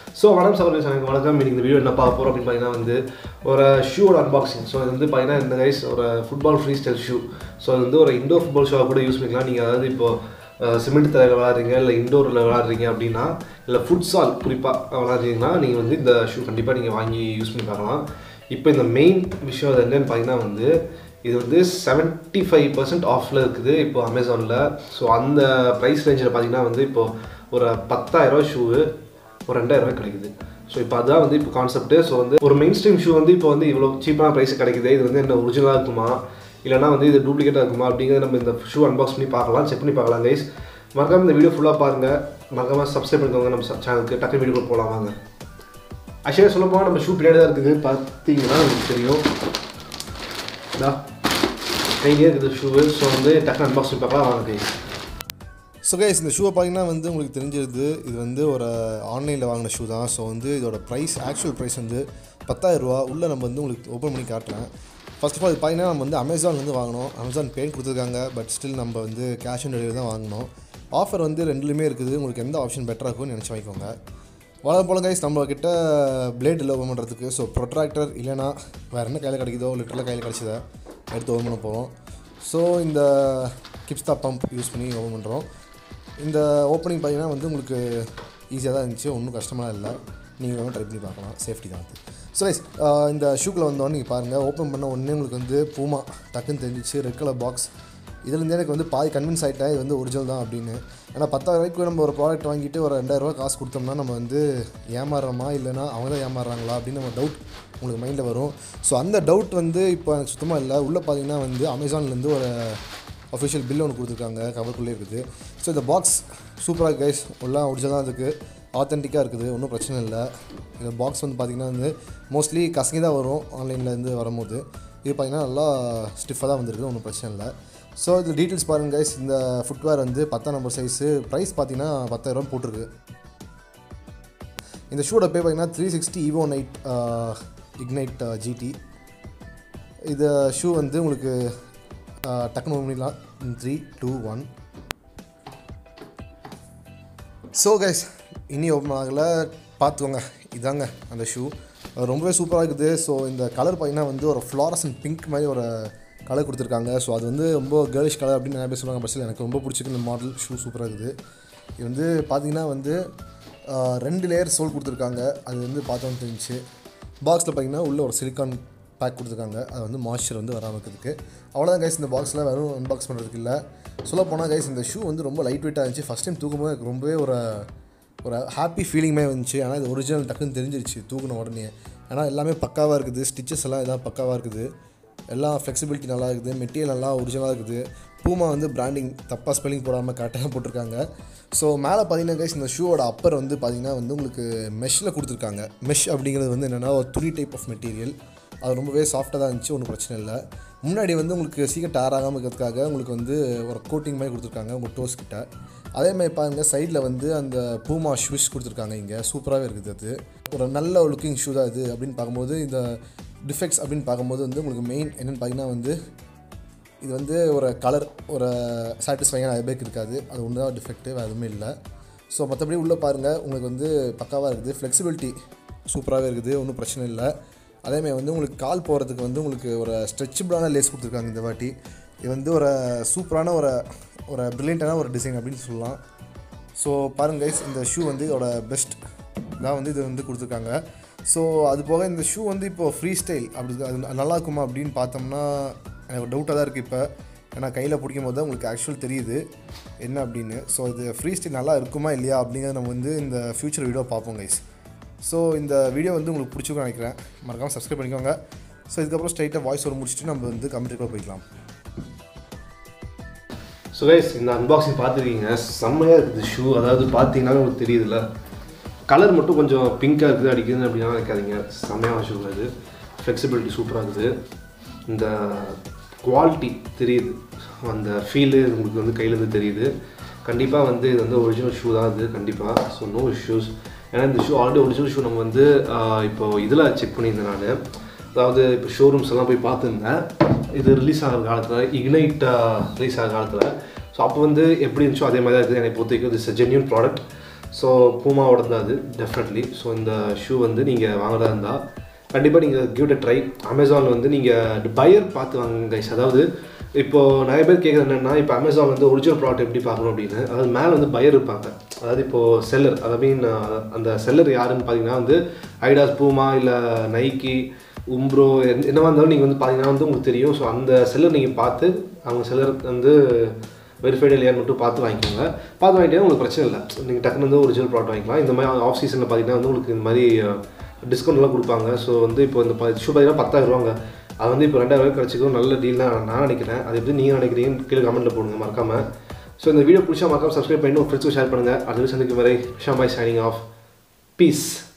so வணக்கம் சகோதரி எனக்கு வணக்கம் இன்னைக்கு இந்த வீடியோ என்ன பார்க்க போகிறோம் அப்படின்னு பார்த்தீங்கன்னா வந்து ஒரு ஷூவோட அன்பாக்சிங் ஸோ இது வந்து பார்த்தீங்கன்னா இந்த கைஸ் ஒரு football freestyle shoe so இது வந்து ஒரு இண்டோர் ஃபுட்பால் ஷூவாக கூட யூஸ் பண்ணிக்கலாம் நீங்கள் அதாவது இப்போ சிமெண்ட் தரையில் விளாட்றீங்க இல்லை இண்டோரில் விளாட்றீங்க அப்படின்னா இல்லை ஃபுட்சால் குறிப்பாக விளாட்றீங்கன்னா நீங்கள் வந்து இந்த ஷூ கண்டிப்பாக நீங்கள் வாங்கி யூஸ் பண்ணி பார்க்கலாம் இப்போ இந்த மெயின் விஷயம் அது என்னன்னு பார்த்தீங்கன்னா வந்து இது வந்து செவன்ட்டி ஃபைவ் பர்சன்ட் ஆஃபில் இருக்குது இப்போ அமேசானில் ஸோ அந்த ப்ரைஸ் ரேஞ்சில் பார்த்தீங்கன்னா வந்து இப்போ ஒரு பத்தாயிரரூவா ஷூவு ஒரு ரெண்டாயிரரூவா கிடைக்குது ஸோ இப்போ அதுதான் வந்து இப்போ கான்செப்ட்டு ஸோ வந்து ஒரு மெயின் ஸ்ட்ரீம் ஷூ வந்து இப்போ வந்து இவ்வளோ சீப்பான ப்ரைஸ் கிடைக்குது இது வந்து என்ன ஒரிஜினலாக இருக்குமா இல்லைனா வந்து இது டூப்ளிகேட்டாக இருக்குமா அப்படிங்கிறத நம்ம இந்த ஷூ அன்பாக்ஸ் பண்ணி பார்க்கலாம் செக் பண்ணி பார்க்கலாம் கைஸ் மறக்காம இந்த வீடியோ ஃபுல்லாக பாருங்கள் மறக்காமல் சப்ஸ்கிரைப் பண்ணிக்கோங்க நம்ம சேனலுக்கு டக்கு வீடியோ போகலாம் வாங்க ஆக்சுவலாக சொல்ல போனால் நம்ம ஷூ பின்னாடி தான் இருக்குது பார்த்தீங்கன்னா உங்களுக்கு தெரியும் இதா கையிலே இருக்குது ஷூவு ஸோ வந்து டக்கு அன்பாக்ஸ் பண்ணி பார்க்கலாம் வாங்க கைஸ் ஸோ கைஸ் இந்த ஷூவை பார்த்தீங்கன்னா வந்து உங்களுக்கு தெரிஞ்சிருது இது வந்து ஒரு ஆன்லைனில் வாங்கின ஷூ தான் ஸோ வந்து இதோட ப்ரைஸ் ஆக்சுவல் ப்ரைஸ் வந்து பத்தாயிரரூவா உள்ளே நம்ம வந்து உங்களுக்கு ஓப்பன் பண்ணி காட்டுறேன் ஃபர்ஸ்ட் ஆஃப் ஆல் இது பார்த்தீங்கன்னா நம்ம வந்து அமேசான்லேருந்து வாங்கினோம் அமேசான் பேன் கொடுத்துருக்காங்க பட் ஸ்டில் நம்ம வந்து கேஷ் ஆன் டெலிவரி தான் வாங்கினோம் ஆஃபர் வந்து ரெண்டுலேயுமே இருக்குது உங்களுக்கு எந்த ஆப்ஷன் பெட்டராக இருக்கும்னு நினச்சி வாங்கிக்கோங்க வளர போல கைஸ் நம்ம கிட்ட பிளேட் இல்லை ஓப்பன் பண்ணுறதுக்கு ஸோ ப்ரொட்ராக்டர் இல்லைனா வேறு என்ன கையில் கிடைக்குதோ லிட்டரில் கையில் கிடைச்சதை எடுத்து ஓப்பன் பண்ண போகிறோம் ஸோ இந்த கிப்ஸ்தா பம்ப் யூஸ் பண்ணி ஓப்பன் பண்ணுறோம் இந்த ஓப்பனிங் பார்த்தீங்கன்னா வந்து உங்களுக்கு ஈஸியாக தான் இருந்துச்சு ஒன்றும் கஷ்டமாக இல்லை நீங்கள் வேணால் ட்ரை பண்ணி பார்க்கலாம் சேஃப்டி தான் அது ஸோ கைஸ் இந்த ஷூக்கில் வந்தோடனே நீங்கள் பாருங்கள் ஓப்பன் பண்ண உடனே உங்களுக்கு வந்து பூமா டக்குன்னு தெரிஞ்சிச்சு ரெட் கலர் பாக்ஸ் இதுலேருந்து எனக்கு வந்து பாதி கன்வின்ஸ் ஆகிட்டேன் இது வந்து ஒரிஜினல் தான் அப்படின்னு ஏன்னா பத்தாயிரரூபாய்க்கு நம்ம ஒரு ப்ராடக்ட் வாங்கிட்டு ஒரு ரெண்டாயிரரூவா காசு கொடுத்தோம்னா நம்ம வந்து ஏமாறுறோமா இல்லைனா அவங்க தான் ஏமாறுறாங்களா அப்படின்னு நம்ம டவுட் உங்களுக்கு மைண்டில் வரும் ஸோ அந்த டவுட் வந்து இப்போ எனக்கு சுத்தமாக இல்லை உள்ளே பார்த்தீங்கன்னா வந்து அமேசான்லேருந்து ஒரு அஃபிஷியல் பில் ஒன்று கொடுத்துருக்காங்க கவருக்குள்ளே இருக்குது ஸோ இந்த பாக்ஸ் சூப்பராக கைஸ் எல்லாம் ஒரிஜினலாக இருக்குது ஆத்தென்டிக்காக இருக்குது ஒன்றும் பிரச்சனை இல்லை இந்த பாக்ஸ் வந்து பார்த்திங்கன்னா வந்து மோஸ்ட்லி கசங்கி தான் வரும் ஆன்லைன்லேருந்து வரும்போது இது பார்த்திங்கன்னா நல்லா ஸ்டிஃபாக தான் வந்திருக்கு ஒன்றும் பிரச்சனை இல்லை ஸோ இது டீட்டெயில்ஸ் பாருங்கள் கைஸ் இந்த ஃபுட்வேர் வந்து பத்தாம் நம்பர் சைஸு ப்ரைஸ் பார்த்தீங்கன்னா பத்தாயிரம் போட்டிருக்கு இந்த ஷூட பே பார்த்தீங்கன்னா three sixty Evo Night Ignite GT இந்த ஷூ வந்து உங்களுக்கு டக்குனு ஓப்பன் பண்ணிக்கலாம் three two one so guys இனி ஓப்பன் ஆகலை பார்த்துக்கோங்க இதாங்க அந்த ஷூ ரொம்பவே சூப்பராக இருக்குது ஸோ இந்த கலர் பார்த்தீங்கன்னா வந்து ஒரு ஃப்ளாரசன் பிங்க் மாதிரி ஒரு கலர் கொடுத்துருக்காங்க ஸோ அது வந்து ரொம்ப கேர்லிஷ் கலர் அப்படின்னு நிறைய பேர் சொல்லுவாங்க பஸ்ஸில் எனக்கு ரொம்ப பிடிச்சிருக்கு இந்த மாடல் ஷூ சூப்பராக இருக்குது இது வந்து பார்த்தீங்கன்னா வந்து ரெண்டு லேயர் சோல் கொடுத்துருக்காங்க அது வந்து பார்த்தோன்னு தெரிஞ்சு பாக்ஸில் பார்த்தீங்கன்னா உள்ள ஒரு சிலிக்கான் பேக் கொடுத்துருக்காங்க அது வந்து மாய்ஸ்சர் வந்து வராமல் இருக்கிறதுக்கு அவ்வளோதான் கைஸ் இந்த பாக்ஸில் வெறும் அன்பாக்ஸ் பண்ணுறதுக்கு இல்லை சொல்ல போனால் கைஸ் இந்த ஷூ வந்து ரொம்ப லைட் வெயிட்டாக இருந்துச்சு ஃபஸ்ட் டைம் தூக்கும்போது எனக்கு ரொம்பவே ஒரு ஒரு ஹாப்பி ஃபீலிங்மே வந்துச்சு ஆனால் இது ஒரிஜினல் டக்குன்னு தெரிஞ்சிருச்சு தூக்குன உடனே ஏன்னா எல்லாமே பக்காவாக இருக்குது ஸ்டிச்சஸ் எல்லாம் எல்லாம் பக்காவாக இருக்குது எல்லாம் ஃப்ளெக்சிபிலிட்டி நல்லா இருக்குது மெட்டீரியல் நல்லா ஒரிஜினலாக இருக்குது பூமா வந்து பிராண்டிங் தப்பாக ஸ்பெல்லிங் போடாமல் கரெக்டாக போட்டிருக்காங்க ஸோ மேலே பார்த்தீங்கன்னா கைஸ் இந்த ஷூவோட அப்பர் வந்து பார்த்தீங்கன்னா வந்து உங்களுக்கு மெஷ்ஷில் கொடுத்துருக்காங்க மெஷ் அப்படிங்கிறது வந்து என்னென்னா ஒரு துணி டைப் ஆஃப் மெட்டீரியல் அது ரொம்பவே சாஃப்டாக தான் இருந்துச்சு ஒன்றும் பிரச்சனை இல்லை முன்னாடி வந்து உங்களுக்கு சீக்கிரம் டேர் ஆகாமல் இருக்கிறதுக்காக உங்களுக்கு வந்து ஒரு கோட்டிங் மாதிரி கொடுத்துருக்காங்க உங்கள் டோஸ் கிட்ட அதே மாதிரி பாருங்கள் சைடில் வந்து அந்த பூமா ஷூஸ் கொடுத்துருக்காங்க இங்கே சூப்பராகவே இருக்குது அது ஒரு நல்ல லுக்கிங் ஷூ தான் இது அப்படின்னு பார்க்கும்போது இந்த டிஃபெக்ட்ஸ் அப்படின்னு பார்க்கும்போது வந்து உங்களுக்கு மெயின் என்னென்னு பார்த்தீங்கன்னா வந்து இது வந்து ஒரு கலர் ஒரு சாட்டிஸ்ஃபைங்காக நிறைய பேருக்கு இருக்காது அது ஒன்று தான் டிஃபெக்ட்டு வேறு எதுவுமே இல்லை ஸோ மற்றபடி உள்ளே பாருங்கள் உங்களுக்கு வந்து பக்காவாக இருக்குது ஃப்ளெக்சிபிலிட்டி சூப்பராகவே இருக்குது ஒன்றும் பிரச்சனை இல்லை அதேமாதிரி வந்து உங்களுக்கு கால் போகிறதுக்கு வந்து உங்களுக்கு ஒரு ஸ்ட்ரெச்சபிளான லேஸ் கொடுத்துருக்காங்க இந்த வாட்டி இது வந்து ஒரு சூப்பரான ஒரு ஒரு ப்ரில்லியண்ட்டான ஒரு டிசைன் அப்படின்னு சொல்லலாம் ஸோ பாருங்க கைஸ் இந்த ஷூ வந்து இதோட பெஸ்ட் தான் வந்து இது வந்து கொடுத்துருக்காங்க ஸோ அது போக இந்த ஷூ வந்து இப்போது ஃப்ரீ ஸ்டைல் அப்படி அது நல்லா இருக்குமா அப்படின்னு பார்த்தோம்னா எனக்கு டவுட்டாக தான் இருக்குது இப்போ ஏன்னா கையில் பிடிக்கும் போது தான் உங்களுக்கு ஆக்சுவல் தெரியுது என்ன அப்படின்னு ஸோ இது ஃப்ரீ ஸ்டைல் நல்லா இருக்குமா இல்லையா அப்படிங்கிறத நம்ம வந்து இந்த ஃப்யூச்சர் வீடியோ பார்ப்போம் கைஸ் ஸோ இந்த வீடியோ வந்து உங்களுக்கு பிடிச்சிருக்கும் நினைக்கிறேன் மறக்காமல் சப்ஸ்கிரைப் பண்ணிக்கோங்க ஸோ இதுக்கப்புறம் ஸ்ட்ரைட்டாக வாய்ஸ் ஒரு முடிச்சுட்டு நம்ம வந்து கம்ப்யூட்டருக்குள்ள போய்க்கலாம் ஸோ கைஸ் இந்த அன்பாக்சிங் பார்த்துருக்கீங்க செம்மையாக இருக்குது ஷூ அதாவது பார்த்தீங்கன்னா உங்களுக்கு தெரியுதுல்ல கலர் மட்டும் கொஞ்சம் பிங்காக இருக்குது அடிக்குதுன்னு அப்படின்னா நினைக்காதீங்க செம்மையான ஷூ இது ஃப்ளெக்சிபிலிட்டி சூப்பராக இருக்குது இந்த குவாலிட்டி தெரியுது அந்த ஃபீலு உங்களுக்கு வந்து கையிலேருந்து தெரியுது கண்டிப்பாக வந்து இது வந்து ஒரிஜினல் ஷூ தான் இது கண்டிப்பாக ஸோ நோ இஷ்யூஸ் ஏன்னா இந்த ஷூ ஆல்ரெடி ஒரிஜினல் ஷூ நம்ம வந்து இப்போ இதில் செக் பண்ணியிருந்தேன் நான் அதாவது இப்போ ஷோரூம்ஸ் எல்லாம் போய் பார்த்துருந்தேன் இது ரிலீஸ் ஆகிற காலத்தில் இக்னைட் ரிலீஸ் ஆகிற காலத்தில் ஸோ அப்போ வந்து எப்படி இருந்துச்சோ அதே மாதிரி தான் இருக்குது எனக்கு பொறுத்த வரைக்கும் இது ஜென்யூன் ப்ராடக்ட் ஸோ பூமாவோட தான் அது டெஃபினெட்லி ஸோ இந்த ஷூ வந்து நீங்கள் வாங்குறதா இருந்தால் கண்டிப்பாக நீங்கள் கிவ் ட்ரை அமேசானில் வந்து நீங்கள் பையர் பார்த்து வாங்க கைஸ் அதாவது இப்போது நிறைய பேர் கேட்குறது என்னென்னா இப்போ அமேசான் வந்து ஒரிஜினல் ப்ராடக்ட் எப்படி பார்க்கணும் அப்படின்னு அதாவது மேலே வந்து பையர் இருப்பாங்க அதாவது இப்போது செல்லர் ஐ மீன் அந்த செல்லர் யாருன்னு பார்த்தீங்கன்னா வந்து ஐடாஸ் பூமா இல்லை நைக்கி உம்ப்ரோ என்னவா இருந்தாலும் நீங்கள் வந்து பார்த்தீங்கன்னா வந்து உங்களுக்கு தெரியும் ஸோ அந்த செல்லர் நீங்கள் பார்த்து அவங்க செல்லர் வந்து வெரிஃபைடு இல்லையான்னு மட்டும் பார்த்து வாங்கிக்கோங்க பார்த்து வாங்கிட்டீங்கன்னா உங்களுக்கு பிரச்சனை இல்லை நீங்கள் டக்குனு வந்து ஒரிஜினல் ப்ராடக்ட் வாங்கிக்கலாம் இந்த மாதிரி ஆஃப் சீசனில் பார்த்தீங்கன்னா வந்து உங்களுக்கு இந்த மாதிரி டிஸ்கவுண்ட்லாம் கொடுப்பாங்க ஸோ வந்து இப்போ இந்த ஷூ பார்த்தீங்கன்னா பத்தாயிரம் ரூபாங்க அது வந்து இப்போ ரெண்டாயிரம் ரூபாய் கிடச்சிக்கும் நல்ல டீல் தான் நான் நினைக்கிறேன் அது எப்படி நீங்கள் நினைக்கிறீங்கன்னு கீழே கமெண்ட்டில் போடுங்க மறக்காமல் ஸோ இந்த வீடியோ பிடிச்சா மறக்காம சப்ஸ்கிரைப் பண்ணி உங்கள் ஃப்ரெண்ட்ஸுக்கு ஷேர் பண்ணுங்கள் அடுத்த சந்திக்கும் வரை ஷாபாய் சைனிங் ஆஃப் பீஸ்